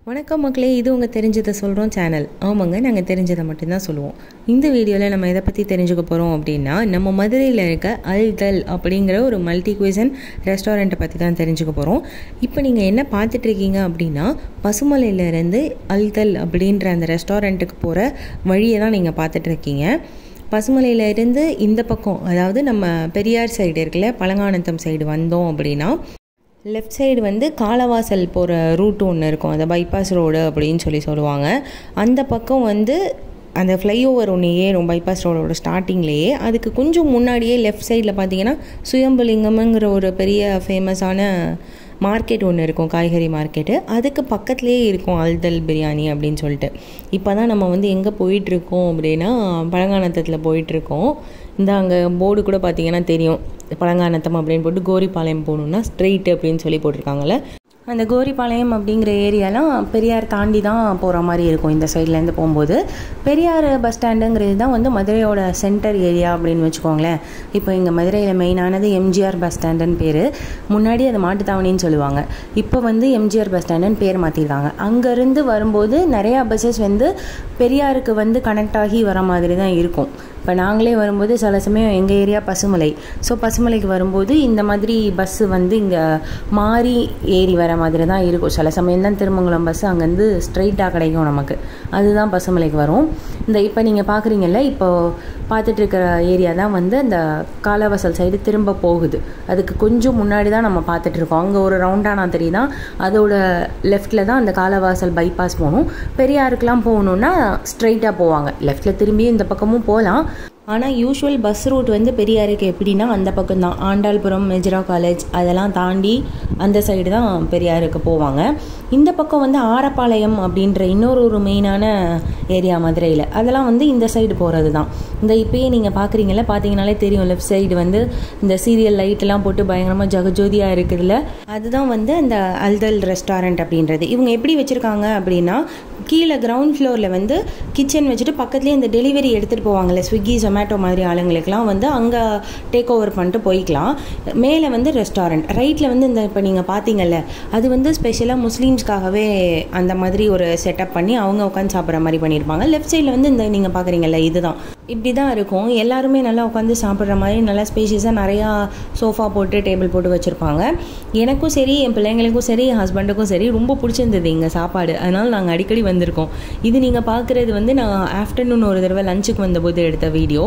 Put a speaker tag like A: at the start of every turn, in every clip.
A: வணக்கம் மக்களே இது உங்கள் தெரிஞ்சதை சொல்கிறோம் சேனல் ஆமாங்க நாங்கள் தெரிஞ்சதை மட்டும்தான் சொல்லுவோம் இந்த வீடியோவில் நம்ம எதை பற்றி தெரிஞ்சுக்க போகிறோம் அப்படின்னா நம்ம மதுரையில் இருக்க அல்தல் அப்படிங்கிற ஒரு மல்டி குவிசன் ரெஸ்டாரண்ட்டை பற்றி தான் தெரிஞ்சுக்க போகிறோம் இப்போ நீங்கள் என்ன பார்த்துட்ருக்கீங்க அப்படின்னா பசுமலையிலேருந்து அல்தல் அப்படின்ற அந்த ரெஸ்டாரண்ட்டுக்கு போகிற வழியை தான் நீங்கள் பார்த்துட்ருக்கீங்க பசுமலையில இருந்து இந்த பக்கம் அதாவது நம்ம பெரியார் சைடு இருக்குல்ல பழங்கானத்தம் சைடு வந்தோம் அப்படின்னா லெஃப்ட் சைடு வந்து காலவாசல் போகிற ரூட் ஒன்று இருக்கும் அந்த பைபாஸ் ரோடு அப்படின்னு சொல்லி சொல்லுவாங்க அந்த பக்கம் வந்து அந்த ஃப்ளைஓவர் ஒன்று ஏறும் பைபாஸ் ரோடோட ஸ்டார்டிங்லேயே அதுக்கு கொஞ்சம் முன்னாடியே லெஃப்ட் சைடில் பார்த்தீங்கன்னா சுயம்புலிங்கம்ங்கிற ஒரு பெரிய ஃபேமஸான மார்க்கெட் ஒன்று இருக்கும் காய்கறி மார்க்கெட்டு அதுக்கு பக்கத்துலேயே இருக்கும் அல்தல் பிரியாணி அப்படின்னு சொல்லிட்டு இப்போ தான் நம்ம வந்து எங்கே போயிட்டுருக்கோம் அப்படின்னா பழங்கானத்தத்தில் போயிட்டுருக்கோம் இந்த அங்கே போர்டு கூட பார்த்தீங்கன்னா தெரியும் பழங்கானத்தம் அப்படின்னு போட்டு கோரிப்பாளையம் போகணுன்னா ஸ்ட்ரெயிட் அப்படின்னு சொல்லி போட்டிருக்காங்கல்ல அந்த கோரிப்பாளையம் அப்படிங்கிற ஏரியாலாம் பெரியார் தாண்டி தான் போகிற மாதிரி இருக்கும் இந்த சைட்லேருந்து போகும்போது பெரியார் பஸ் ஸ்டாண்டுங்கிறது தான் வந்து மதுரையோட சென்டர் ஏரியா அப்படின்னு வச்சுக்கோங்களேன் இப்போ இங்கே மதுரையில் மெயினானது எம்ஜிஆர் பஸ் ஸ்டாண்டுன்னு பேர் முன்னாடி அது மாட்டுத்தாவணின்னு சொல்லுவாங்க இப்போ வந்து எம்ஜிஆர் பஸ் ஸ்டாண்டுன்னு பேர் மாற்றிருக்காங்க அங்கேருந்து வரும்போது நிறையா பஸ்ஸஸ் வந்து பெரியாருக்கு வந்து கனெக்ட் ஆகி வர மாதிரி தான் இருக்கும் இப்போ நாங்களே வரும்போது சில சமயம் எங்கள் ஏரியா பசுமலை ஸோ பசுமலைக்கு வரும்போது இந்த மாதிரி பஸ்ஸு வந்து இங்கே மாறி ஏறி வர மாதிரி தான் இருக்கும் சில சமயம் தான் திருமங்கலம் பஸ்ஸு அங்கேருந்து ஸ்ட்ரைட்டாக கிடைக்கும் நமக்கு அதுதான் பசுமலைக்கு வரும் இந்த இப்போ நீங்கள் பார்க்குறீங்கல்ல இப்போ பார்த்துட்டு இருக்கிற ஏரியா தான் வந்து அந்த காலவாசல் சைடு திரும்ப போகுது அதுக்கு கொஞ்சம் முன்னாடி தான் நம்ம பார்த்துட்ருக்கோம் அங்கே ஒரு ரவுண்டானா தெரியுதா அதோட லெஃப்ட்டில் தான் அந்த காலவாசல் பைபாஸ் போகணும் பெரியாருக்கெலாம் போகணுன்னா ஸ்ட்ரைட்டாக போவாங்க லெஃப்ட்டில் திரும்பி இந்த பக்கமும் போகலாம் ஆனால் யூஷுவல் பஸ் ரூட் வந்து பெரியாருக்கு எப்படின்னா அந்த பக்கம் தான் ஆண்டாள்புரம் மெஜ்ரா காலேஜ் அதெல்லாம் தாண்டி அந்த சைடு தான் பெரியாருக்கு போவாங்க இந்த பக்கம் வந்து ஆரப்பாளையம் அப்படின்ற இன்னொரு ஒரு மெயினான ஏரியா மதுரையில் அதெல்லாம் வந்து இந்த சைடு போகிறது தான் இந்த இப்போயே நீங்கள் பார்க்குறீங்கள பார்த்தீங்கனாலே தெரியும் லெஃப்ட் சைடு வந்து இந்த சீரியல் லைட்டெல்லாம் போட்டு பயங்கரமாக ஜகஜோதியாக இருக்குதுல்ல அதுதான் வந்து அந்த அல்தல் ரெஸ்டாரண்ட் அப்படின்றது இவங்க எப்படி வச்சுருக்காங்க அப்படின்னா கீழே கிரவுண்ட் ஃப்ளோரில் வந்து கிச்சன் வச்சுட்டு பக்கத்துலேயே இந்த டெலிவரி எடுத்துகிட்டு போவாங்கல்ல ஸ்விக்கி ஜொமேட்டோ மாதிரி ஆளுங்களுக்கெல்லாம் வந்து அங்கே டேக் ஓவர் பண்ணிட்டு போய்க்கலாம் மேலே வந்து ரெஸ்டாரண்ட் ரைட்டில் வந்து இந்த இப்போ நீங்கள் பார்த்தீங்கல்ல அது வந்து ஸ்பெஷலாக முஸ்லீம்ஸ்க்காகவே அந்த மாதிரி ஒரு செட்டப் பண்ணி அவங்க உட்காந்து சாப்பிட்ற மாதிரி பண்ணியிருப்பாங்க லெஃப்ட் சைடில் வந்து இந்த நீங்கள் பார்க்குறீங்கல்ல இதுதான் இப்படி தான் இருக்கும் எல்லாருமே நல்லா உட்காந்து சாப்பிட்ற மாதிரி நல்லா ஸ்பேஷியஸாக நிறையா சோஃபா போட்டு டேபிள் போட்டு வச்சுருப்பாங்க எனக்கும் சரி என் பிள்ளைங்களுக்கும் சரி என் ஹஸ்பண்டுக்கும் சரி ரொம்ப பிடிச்சிருந்தது இங்கே சாப்பாடு அதனால் நாங்கள் அடிக்கடி வந்திருக்கோம் இது நீங்கள் பார்க்குறது வந்து நான் ஆஃப்டர்நூன் ஒரு தடவை லஞ்சுக்கு வந்தபோது எடுத்த வீடியோ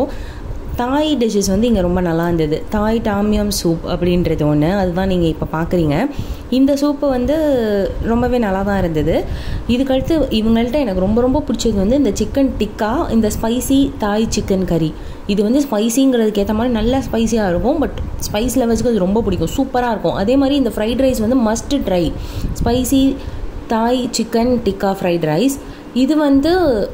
A: தாய் டிஷ்ஷஸ் வந்து இங்கே ரொம்ப நல்லா இருந்தது தாய் டாமியம் சூப் அப்படின்றது ஒன்று அதுதான் நீங்கள் இப்போ பார்க்குறீங்க இந்த சூப்பு வந்து ரொம்பவே நல்லா தான் இருந்தது இதுக்கடுத்து இவங்கள்ட்ட எனக்கு ரொம்ப ரொம்ப பிடிச்சது வந்து இந்த சிக்கன் டிக்கா இந்த ஸ்பைசி தாய் சிக்கன் கறி இது வந்து ஸ்பைசிங்கிறதுக்கு ஏற்ற மாதிரி நல்லா ஸ்பைசியாக இருக்கும் பட் ஸ்பைஸ் லெவல்ஸ்க்கு அது ரொம்ப பிடிக்கும் சூப்பராக இருக்கும் அதே மாதிரி இந்த ஃப்ரைட் ரைஸ் வந்து must try spicy Thai chicken tikka fried rice இது வந்து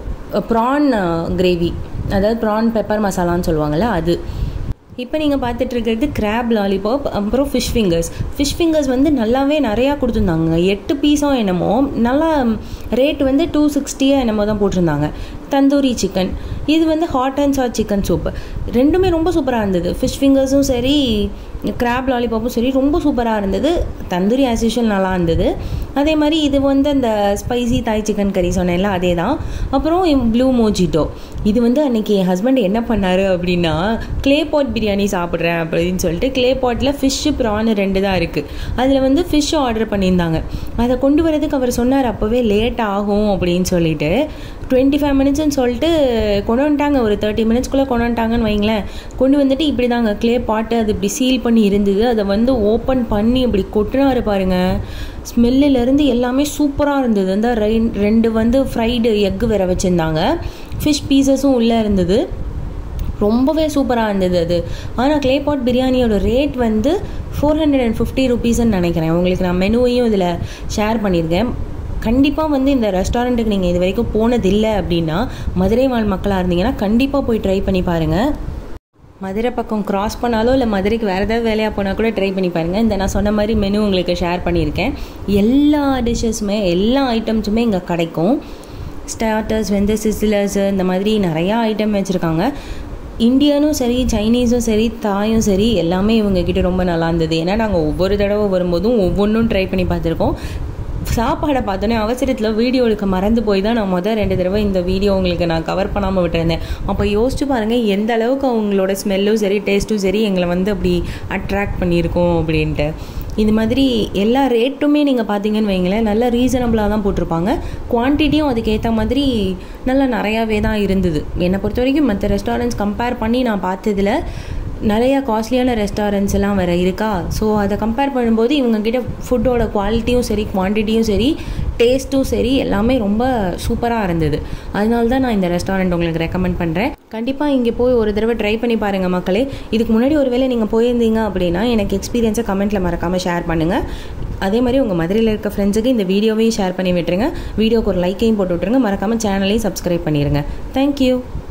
A: ப்ரான் கிரேவி அதாவது ப்ரான் பெப்பர் மசாலான்னு சொல்லுவாங்கள்ல அது இப்போ நீங்கள் பார்த்துட்டு இருக்கிறது கிராப் லாலிபாப் அப்புறம் ஃபிஷ் ஃபிங்கர்ஸ் ஃபிஷ் ஃபிங்கர்ஸ் வந்து நல்லாவே நிறையா கொடுத்துருந்தாங்க எட்டு பீஸும் என்னமோ நல்லா ரேட் வந்து டூ சிக்ஸ்டியாக என்னமோ தான் போட்டிருந்தாங்க தந்தூரி சிக்கன் இது வந்து hot and sour chicken soup ரெண்டுமே ரொம்ப சூப்பராக இருந்தது ஃபிஷ் ஃபிங்கர்ஸும் சரி கிராப் லாலிபாப்பும் சரி ரொம்ப சூப்பராக இருந்தது தந்தூரி ஆஸ் யூஷுவல் நல்லா இருந்தது அதே மாதிரி இது வந்து அந்த ஸ்பைசி தாய் சிக்கன் கறி சொன்னேன்ல அதே தான் அப்புறம் ப்ளூ மோஜிட்டோ இது வந்து அன்றைக்கி என் ஹஸ்பண்ட் என்ன பண்ணார் அப்படின்னா க்ளே பாட் பிரியாணி சாப்பிட்றேன் அப்படின்னு சொல்லிட்டு க்ளே பாட்டில் ஃபிஷ்ஷு ப்ரான் ரெண்டு தான் இருக்குது அதில் வந்து ஃபிஷ் ஆர்டர் பண்ணியிருந்தாங்க அதை கொண்டு வரதுக்கு அவர் சொன்னார் அப்போவே லேட் ஆகும் அப்படின்னு சொல்லிட்டு டுவெண்ட்டி ஃபைவ் மினிட்ஸ்னு சொல்லிட்டு கொண்டு வந்துட்டாங்க ஒரு தேர்ட்டி மினிட்ஸ்க்குள்ளே கொண்டு வந்துட்டாங்கன்னு வைங்களேன் கொண்டு வந்துட்டு இப்படி தாங்க க்ளே பாட்டு அது இப்படி சீல் பண்ணி இருந்தது அதை வந்து ஓப்பன் பண்ணி இப்படி கொட்டினாரு பாருங்க ஸ்மெல்லிலேருந்து எல்லாமே சூப்பராக இருந்தது அந்த ரெண்டு வந்து ஃப்ரைடு எக்கு வேற வச்சுருந்தாங்க ஃபிஷ் பீசஸும் உள்ளே இருந்தது ரொம்பவே சூப்பராக இருந்தது அது ஆனால் க்ளே பாட் பிரியாணியோட ரேட் வந்து ஃபோர் ஹண்ட்ரட் அண்ட் ஃபிஃப்டி ருபீஸ்ன்னு நினைக்கிறேன் உங்களுக்கு நான் மெனுவையும் இதில் ஷேர் பண்ணியிருக்கேன் கண்டிப்பாக வந்து இந்த ரெஸ்டாரண்ட்டுக்கு நீங்கள் இது வரைக்கும் போனதில்லை அப்படின்னா மதுரை வாழ் மக்களாக இருந்தீங்கன்னா கண்டிப்பாக போய் ட்ரை பண்ணி பாருங்கள் மதுரை பக்கம் கிராஸ் பண்ணாலோ இல்லை மதுரைக்கு வேறு ஏதாவது வேலையாக போனால் கூட ட்ரை பண்ணி பாருங்கள் இந்த நான் சொன்ன மாதிரி மெனு உங்களுக்கு ஷேர் பண்ணியிருக்கேன் எல்லா டிஷ்ஷஸுமே எல்லா ஐட்டம்ஸுமே இங்கே கிடைக்கும் ஸ்டார்டர்ஸ் வந்து சிசிலர்ஸு இந்த மாதிரி நிறையா ஐட்டம் வச்சுருக்காங்க இந்தியனும் சரி சைனீஸும் சரி தாயும் சரி எல்லாமே இவங்க கிட்ட ரொம்ப நல்லா இருந்தது ஏன்னா நாங்கள் ஒவ்வொரு தடவை வரும்போதும் ஒவ்வொன்றும் ட்ரை பண்ணி பார்த்துருக்கோம் சாப்பாடை பார்த்தோன்னே அவசரத்தில் வீடியோ எடுக்க மறந்து போய் தான் நான் மொதல் ரெண்டு தடவை இந்த வீடியோ உங்களுக்கு நான் கவர் பண்ணாமல் விட்டுருந்தேன் அப்போ யோசிச்சு பாருங்கள் எந்த அளவுக்கு அவங்களோட ஸ்மெல்லும் சரி டேஸ்ட்டும் சரி எங்களை வந்து அப்படி அட்ராக்ட் பண்ணியிருக்கோம் அப்படின்ட்டு இது மாதிரி எல்லா ரேட்டுமே நீங்கள் பார்த்தீங்கன்னு வைங்களேன் நல்ல ரீசனபிளாக தான் போட்டிருப்பாங்க குவான்டிட்டியும் அதுக்கேற்ற மாதிரி நல்லா நிறையாவே தான் இருந்தது என்னை பொறுத்த வரைக்கும் மற்ற ரெஸ்டாரண்ட்ஸ் கம்பேர் பண்ணி நான் பார்த்ததில் நிறையா காஸ்ட்லியான ரெஸ்டாரண்ட்ஸ் எல்லாம் வேறு இருக்கா ஸோ அதை கம்பேர் பண்ணும்போது இவங்கக்கிட்ட ஃபுட்டோட குவாலிட்டியும் சரி குவான்டிட்டியும் சரி டேஸ்ட்டும் சரி எல்லாமே ரொம்ப சூப்பராக இருந்தது அதனால தான் நான் இந்த ரெஸ்டாரண்ட் உங்களுக்கு ரெக்கமெண்ட் பண்ணுறேன் கண்டிப்பாக இங்கே போய் ஒரு தடவை ட்ரை பண்ணி பாருங்கள் மக்களே இதுக்கு முன்னாடி ஒரு வேளை நீங்கள் போயிருந்தீங்க அப்படின்னா எனக்கு எக்ஸ்பீரியன்ஸை கமெண்ட்டில் மறக்காமல் ஷேர் பண்ணுங்கள் அதே மாதிரி உங்கள் மதுரையில் இருக்க ஃப்ரெண்ட்ஸுக்கு இந்த வீடியோவையும் ஷேர் பண்ணி விட்டுருங்க வீடியோக்கு ஒரு லைக்கையும் போட்டு விட்ருங்க மறக்காமல் சேனலையும் சப்ஸ்கிரைப் பண்ணிடுங்க தேங்க்யூ